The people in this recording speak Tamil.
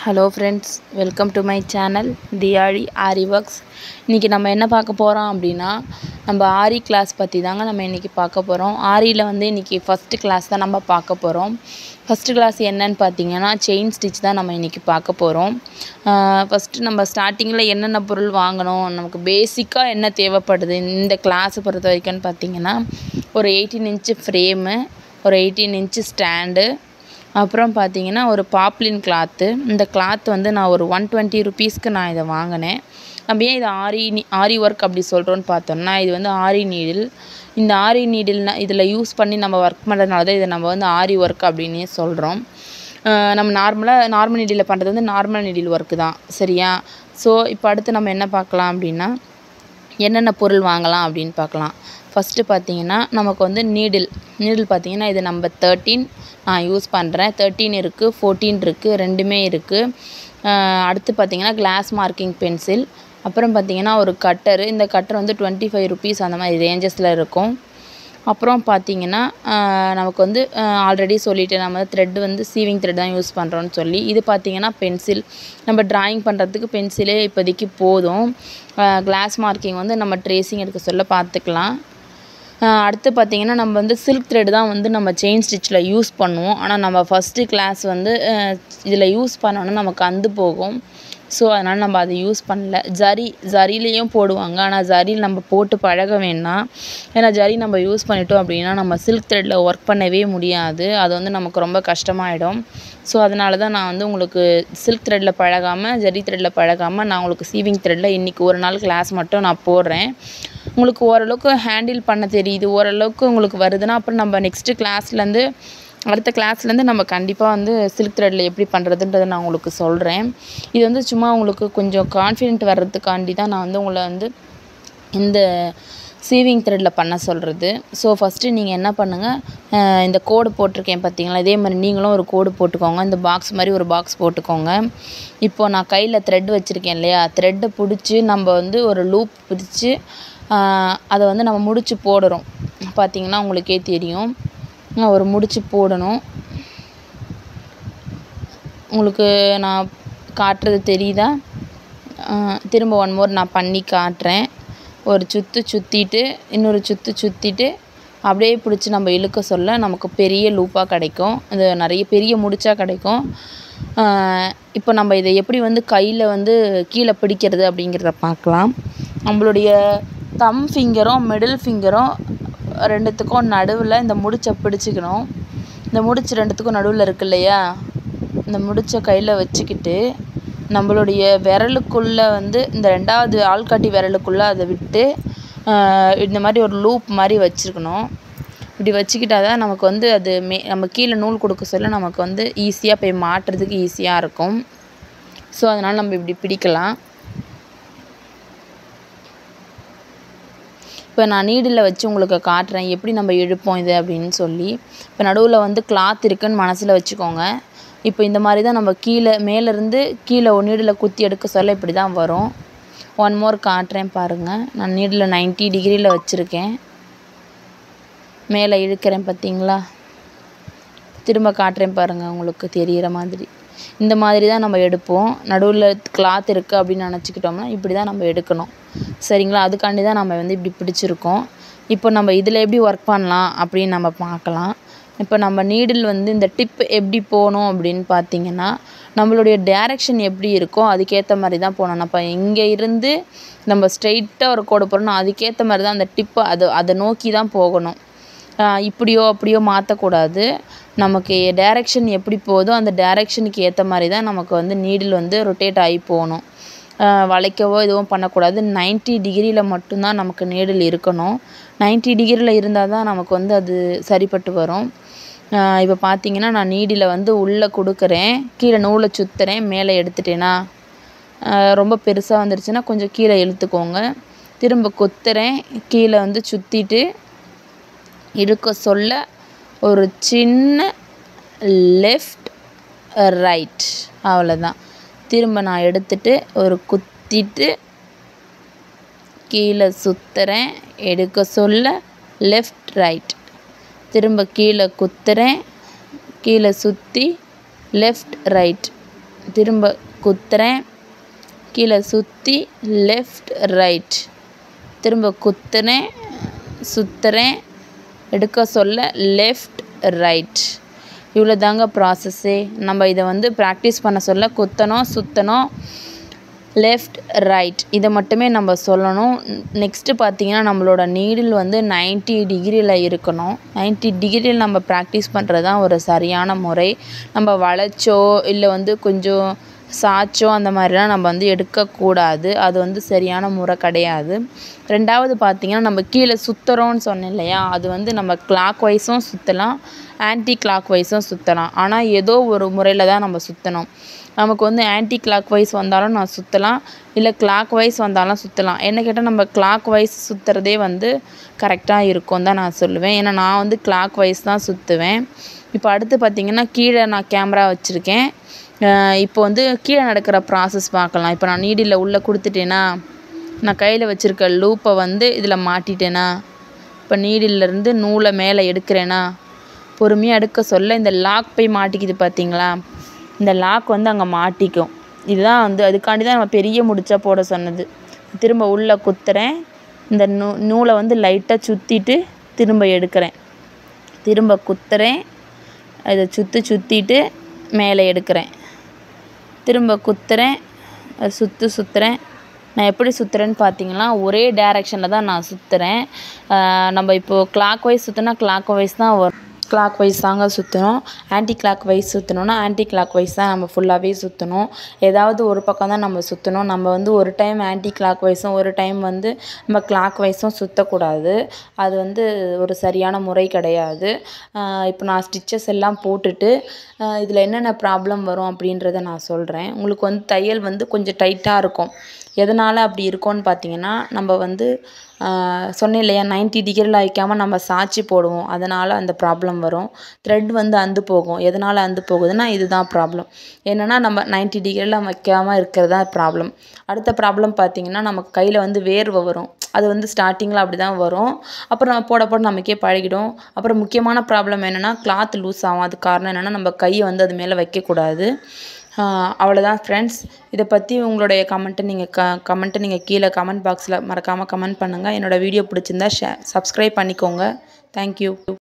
hello friends welcome to my channel Thiyazhi aari works இன்றைக்கி நம்ம என்ன பார்க்க போகிறோம் அப்படின்னா நம்ம ஆரி கிளாஸ் பற்றி தாங்க நம்ம இன்றைக்கி பார்க்க போகிறோம் ஆரியில் வந்து இன்றைக்கி ஃபஸ்ட்டு கிளாஸ் தான் நம்ம பார்க்க போகிறோம் ஃபஸ்ட்டு கிளாஸ் என்னன்னு பார்த்தீங்கன்னா செயின் ஸ்டிச் தான் நம்ம இன்றைக்கி பார்க்க போகிறோம் ஃபஸ்ட்டு நம்ம ஸ்டார்டிங்கில் என்னென்ன பொருள் வாங்கணும் நமக்கு பேசிக்காக என்ன தேவைப்படுது இந்த கிளாஸை பொறுத்த வரைக்கும்னு பார்த்தீங்கன்னா ஒரு எயிட்டீன் இன்ச்சு ஃப்ரேமு ஒரு எயிட்டீன் இன்ச்சு ஸ்டாண்டு அப்புறம் பார்த்தீங்கன்னா ஒரு பாப்லின் கிளாத்து இந்த கிளாத் வந்து நான் ஒரு ஒன் டுவெண்ட்டி ருபீஸ்க்கு நான் இதை வாங்கினேன் நம்ம ஏன் இது ஆரி நீ- ஆரி ஒர்க் அப்படி சொல்கிறோன்னு பார்த்தோம்னா இது வந்து ஆரி நீடில் இந்த ஆரி நீடில்னா இதில் யூஸ் பண்ணி நம்ம ஒர்க் பண்ணுறதுனால தான் இதை நம்ம வந்து ஆரி ஒர்க் அப்படின்னே சொல்கிறோம் நம்ம நார்மலாக நார்மல் நீடில் பண்ணுறது வந்து நார்மல் நீடில் ஒர்க்கு தான் சரியா ஸோ இப்போ அடுத்து நம்ம என்ன பார்க்கலாம் அப்படின்னா என்னென்ன பொருள் வாங்கலாம் அப்படின்னு பார்க்கலாம் ஃபஸ்ட்டு பார்த்தீங்கன்னா நமக்கு வந்து நீடில் நீடில் பார்த்தீங்கன்னா இது நம்ம தேர்ட்டீன் நான் யூஸ் பண்ணுறேன் தேர்ட்டீன் இருக்குது ஃபோர்டீன் இருக்குது ரெண்டுமே இருக்குது அடுத்து பார்த்தீங்கன்னா கிளாஸ் மார்க்கிங் பென்சில் அப்புறம் பார்த்தீங்கன்னா ஒரு கட்டரு இந்த கட்டர் வந்து டுவெண்ட்டி ஃபைவ் ருபீஸ் அந்த மாதிரி ரேஞ்சஸில் இருக்கும் அப்புறம் பார்த்தீங்கன்னா ஆஹ் நமக்கு வந்து ஆல்ரெடி சொல்லிட்டு நம்ம த்ரெட் வந்து சீவிங் த்ரெட் தான் யூஸ் பண்ணுறோன்னு சொல்லி இது பார்த்தீங்கன்னா பென்சில் நம்ம டிராயிங் பண்ணுறதுக்கு பென்சிலே இப்போதைக்கு போதும் கிளாஸ் மார்க்கிங் வந்து நம்ம ட்ரேசிங் எடுக்க சொல்ல பார்த்துக்கலாம் ஆஹ் அடுத்து பார்த்தீங்கன்னா நம்ம வந்து சில்க் த்ரெட் தான் வந்து நம்ம செயின் ஸ்டிச்சில் யூஸ் பண்ணுவோம் ஆனால் நம்ம ஃபஸ்ட்டு கிளாஸ் வந்து இதில் யூஸ் பண்ணோன்னா நமக்கு அந்து போகும் ஸோ அதனால் நம்ம அதை யூஸ் பண்ணல ஜரி ஜரிலையும் போடுவாங்க ஆனால் ஜரியில் நம்ம போட்டு பழக வேண்டாம் ஏன்னா ஜரி நம்ம யூஸ் பண்ணிட்டோம் அப்படின்னா நம்ம சில்க் த்ரெட்டில் ஒர்க் பண்ணவே முடியாது அது வந்து நமக்கு ரொம்ப கஷ்டமாயிடும் ஸோ அதனால தான் நான் வந்து உங்களுக்கு சில்க் த்ரெட்டில் பழகாமல் ஜரி த்ரெட்டில் பழகாமல் நான் உங்களுக்கு சீவிங் த்ரெட்டில் இன்றைக்கி ஒரு நாள் கிளாஸ் மட்டும் நான் போடுறேன் உங்களுக்கு ஓரளவுக்கு ஹேண்டில் பண்ண தெரியுது ஓரளவுக்கு உங்களுக்கு வருதுன்னா அப்புறம் நம்ம நெக்ஸ்ட்டு கிளாஸ்லேருந்து அடுத்த கிளாஸ்லேருந்து நம்ம கண்டிப்பாக வந்து சில்க் த்ரெட்டில் எப்படி பண்ணுறதுன்றதை நான் உங்களுக்கு சொல்கிறேன் இது வந்து சும்மா உங்களுக்கு கொஞ்சம் கான்ஃபிடென்ட் வர்றதுக்காண்டி தான் நான் வந்து உங்களை வந்து இந்த சீவிங் த்ரெட்டில் பண்ண சொல்கிறது ஸோ ஃபஸ்ட்டு நீங்கள் என்ன பண்ணுங்கள் இந்த கோடு போட்டிருக்கேன் பார்த்தீங்களா இதே மாதிரி நீங்களும் ஒரு கோடு போட்டுக்கோங்க இந்த பாக்ஸ் மாதிரி ஒரு பாக்ஸ் போட்டுக்கோங்க இப்போ நான் கையில் த்ரெட் வச்சுருக்கேன் இல்லையா த்ரெட்டை பிடிச்சி நம்ம வந்து ஒரு லூப் பிடிச்சி அதை வந்து நம்ம முடிச்சு போடுறோம் பார்த்தீங்கன்னா உங்களுக்கே தெரியும் நான் ஒரு முடிச்சு போடணும் உங்களுக்கு நான் காட்டுறது தெரியுதா ஆஹ் திரும்ப ஒன் மோர் நான் பண்ணி காட்டுறேன் ஒரு சுற்று சுற்றிட்டு இன்னொரு சுற்று சுற்றிட்டு அப்படியே பிடிச்சி நம்ம இழுக்க சொல்ல நமக்கு பெரிய லூப்பாக கிடைக்கும் இது நிறைய பெரிய முடிச்சா கிடைக்கும் ஆஹ் இப்போ நம்ம இதை எப்படி வந்து கையில் வந்து கீழே பிடிக்கிறது அப்படிங்கிறத பார்க்கலாம் நம்மளுடைய தம் ஃபிங்கரும் மிடில் ஃபிங்கரும் ரெண்டுத்துக்கும் நடுவில் இந்த முடிச்சை பிடிச்சிக்கணும் இந்த முடிச்சு ரெண்டுத்துக்கும் நடுவில் இருக்கு இல்லையா இந்த முடிச்ச கையில் வச்சுக்கிட்டு நம்மளுடைய விரலுக்குள்ளே வந்து இந்த ரெண்டாவது ஆள்காட்டி விரலுக்குள்ளே அதை விட்டு ஆஹ் இந்த மாதிரி ஒரு லூப் மாதிரி வச்சுருக்கணும் இப்படி வச்சுக்கிட்டா தான் நமக்கு வந்து அது மே நம்ம கீழே நூல் கொடுக்க சொல்ல நமக்கு வந்து ஈஸியாக போய் மாட்டுறதுக்கு ஈஸியாக இருக்கும் ஸோ அதனால் நம்ம இப்படி பிடிக்கலாம் இப்போ நான் நீடில் வச்சு உங்களுக்கு காட்டுறேன் எப்படி நம்ம இழுப்போம் இது அப்படின்னு சொல்லி இப்போ நடுவில் வந்து கிளாத் இருக்குன்னு மனசில் வச்சுக்கோங்க இப்போ இந்த மாதிரி தான் நம்ம கீழே மேலேருந்து கீழே ஒரு நீடில் குத்தி எடுக்க சொல்ல இப்படி தான் வரும் ஒன் மோர் காட்டுறேன் பாருங்கள் நான் நீடில் 90 டிகிரியில் வச்சுருக்கேன் மேலே இழுக்கிறேன் பார்த்தீங்களா திரும்ப காட்டுறேன் பாருங்கள் உங்களுக்கு தெரிகிற மாதிரி இந்த மாதிரி தான் நம்ம எடுப்போம் நடுவில் கிளாத் இருக்குது அப்படின்னு நினச்சிக்கிட்டோம்னா இப்படி தான் நம்ம எடுக்கணும் சரிங்களா அதுக்காண்டி தான் நம்ம வந்து இப்படி பிடிச்சிருக்கோம் இப்போ நம்ம இதில் எப்படி ஒர்க் பண்ணலாம் அப்படின்னு நம்ம பார்க்கலாம் இப்போ நம்ம நீடில் வந்து இந்த டிப் எப்படி போகணும் அப்படின்னு பார்த்தீங்கன்னா நம்மளுடைய டைரக்ஷன் எப்படி இருக்கோ அதுக்கேற்ற மாதிரி தான் போகணும் இப்போ இங்கே இருந்து நம்ம ஸ்ட்ரெயிட்டாக ஒரு கோடு போடணும் அதுக்கேற்ற மாதிரி தான் அந்த டிப்பு அதை அதை நோக்கி தான் போகணும் ஆஹ் இப்படியோ அப்படியோ மாற்றக்கூடாது நமக்கு டைரக்ஷன் எப்படி போகுதோ அந்த டைரக்ஷனுக்கு ஏற்ற மாதிரி தான் நமக்கு வந்து நீடில் வந்து ரொட்டேட் ஆகி போகணும் ஆஹ் வளைக்கவோ எதுவும் பண்ணக்கூடாது 90 டிகிரியில் மட்டும்தான் நமக்கு நீடில் இருக்கணும் 90 டிகிரியில் இருந்தால் தான் நமக்கு வந்து அது சரிப்பட்டு வரும் இப்போ பார்த்தீங்கன்னா நான் நீடில் வந்து உள்ளே கொடுக்குறேன் கீழே நூலை சுற்றுறேன் மேலே எடுத்துட்டேனா ஆஹ் ரொம்ப பெருசாக வந்துருச்சுன்னா கொஞ்சம் கீழே இழுத்துக்கோங்க திரும்ப கொத்துறேன் கீழே வந்து சுற்றிட்டு இழுக்க சொல்ல ஒரு சின்ன லெஃப்ட் ரைட் அவ்வளோதான் திரும்ப நான் எடுத்துட்டு ஒரு குத்திட்டு கீழே சுற்றுறேன் எடுக்க சொல்ல லெஃப்ட் ரைட் திரும்ப கீழே குத்துறேன் கீழே சுற்றி லெஃப்ட் ரைட் திரும்ப குத்துறேன் கீழே சுற்றி லெஃப்ட் ரைட் திரும்ப குத்துறேன் சுற்றுறேன் எடுக்க சொல்ல லெஃப்ட் ரைட் இவ்வளோ தாங்க ப்ராசஸ்ஸே நம்ம இதை வந்து ப்ராக்டிஸ் பண்ண சொல்ல குத்தணும் சுற்றணும் லெஃப்ட் ரைட் இதை மட்டுமே நம்ம சொல்லணும் நெக்ஸ்ட்டு பார்த்தீங்கன்னா நம்மளோட நீடில் வந்து 90 டிகிரியில் இருக்கணும் 90 டிகிரியில் நம்ம ப்ராக்டிஸ் பண்ணுறது தான் ஒரு சரியான முறை நம்ம வளைச்சோ இல்லை வந்து கொஞ்சம் சாய்ச்சோ அந்த மாதிரிலாம் நம்ம வந்து எடுக்கக்கூடாது அது வந்து சரியான முறை கிடையாது ரெண்டாவது பார்த்தீங்கன்னா நம்ம கீழே சுற்றுறோம்னு சொன்னேன் இல்லையா அது வந்து நம்ம கிளாக் வைஸும் சுற்றலாம் ஆன்டி கிளாக் வைஸும் சுற்றலாம் ஆனால் ஏதோ ஒரு முறையில் தான் நம்ம சுற்றணும் நமக்கு வந்து ஆன்டி கிளாக் வைஸ் வந்தாலும் நான் சுற்றலாம் இல்லை கிளாக் வைஸ் வந்தாலும் சுற்றலாம் என்ன கேட்டால் நம்ம கிளாக் வைஸ் சுற்றுறதே வந்து கரெக்டாக இருக்கும் தான் நான் சொல்லுவேன் ஏன்னா நான் வந்து கிளாக் வைஸ் தான் சுற்றுவேன் இப்போ அடுத்து பார்த்திங்கன்னா கீழே நான் கேமரா வச்சுருக்கேன் இப்போ வந்து கீழே நடக்கிற ப்ராசஸ் பார்க்கலாம் இப்போ நான் நீடில் உள்ளே கொடுத்துட்டேன்னா நான் கையில் வச்சுருக்க லூப்பை வந்து இதில் மாட்டிட்டேனா இப்போ நீடிலேருந்து நூலை மேலே எடுக்கிறேனா பொறுமையாக எடுக்க சொல்ல இந்த லாக் போய் மாட்டிக்குது பார்த்தீங்களா இந்த லாக் வந்து அங்கே மாட்டிக்கும் இதுதான் வந்து அதுக்காண்டி தான் நம்ம பெரிய முடிச்சா போட சொன்னது திரும்ப உள்ளே குத்துறேன் இந்த நூ நூலை வந்து லைட்டாக சுற்றிட்டு திரும்ப எடுக்கிறேன் திரும்ப குத்துறேன் இதை சுற்றி சுற்றிட்டு மேலே எடுக்கிறேன் திரும்ப குத்துறேன் சுற்று சுற்றுறேன் நான் எப்படி சுற்றுறேன்னு பார்த்தீங்கன்னா ஒரே டேரெக்ஷனில் தான் நான் சுற்றுறேன் நம்ம இப்போது கிளாக் வைஸ் சுற்றினா கிளாக் வைஸ் தான் வரும் கிளாக் வைஸ் தாங்க சுற்றணும் ஆன்டி கிளாக் வைஸ் சுற்றணுன்னா ஆன்டி கிளாக் வைஸ் தான் நம்ம ஃபுல்லாகவே சுற்றணும் ஏதாவது ஒரு பக்கம் தான் நம்ம சுற்றணும் நம்ம வந்து ஒரு டைம் ஆன்டி கிளாக் வைஸும் ஒரு டைம் வந்து நம்ம கிளாக் வைஸும் சுற்றக்கூடாது அது வந்து ஒரு சரியான முறை கிடையாது இப்போ நான் ஸ்டிச்சஸ் எல்லாம் போட்டுட்டு இதில் என்னென்ன ப்ராப்ளம் வரும் அப்படின்றத நான் சொல்கிறேன் உங்களுக்கு வந்து தையல் வந்து கொஞ்சம் டைட்டாக இருக்கும் எதனால் அப்படி இருக்கும்னு பார்த்தீங்கன்னா நம்ம வந்து சொன்னேன் இல்லையா நைன்ட்டி டிகிரியில் வைக்காமல் நம்ம சாய்ச்சி போடுவோம் அதனால் அந்த ப்ராப்ளம் வரும் த்ரெட் வந்து அந்து போகும் எதனால் அந்து போகுதுன்னா இதுதான் ப்ராப்ளம் என்னென்னா நம்ம நைன்ட்டி டிகிரியில் வைக்காமல் இருக்கிறது தான் ப்ராப்ளம் அடுத்த ப்ராப்ளம் பார்த்தீங்கன்னா நமக்கு கையில் வந்து வேர்வை வரும் அது வந்து ஸ்டார்டிங்கில் அப்படி தான் வரும் அப்புறம் நம்ம போட போட நமக்கே பழகிடும் அப்புறம் முக்கியமான ப்ராப்ளம் என்னென்னா கிளாத் லூஸ் ஆகும் அது காரணம் என்னென்னா நம்ம கையை வந்து அது மேலே வைக்கக்கூடாது அவ்வளோதான் ஃப்ரெண்ட்ஸ் இதை பற்றி உங்களுடைய கமெண்ட்டை நீங்கள் க கமெண்ட்டை நீங்கள் கீழே கமெண்ட் பாக்ஸில் மறக்காமல் கமெண்ட் பண்ணுங்கள் என்னோடய வீடியோ பிடிச்சிருந்தா ஷே சப்ஸ்கிரைப் பண்ணிக்கோங்க தேங்க்யூ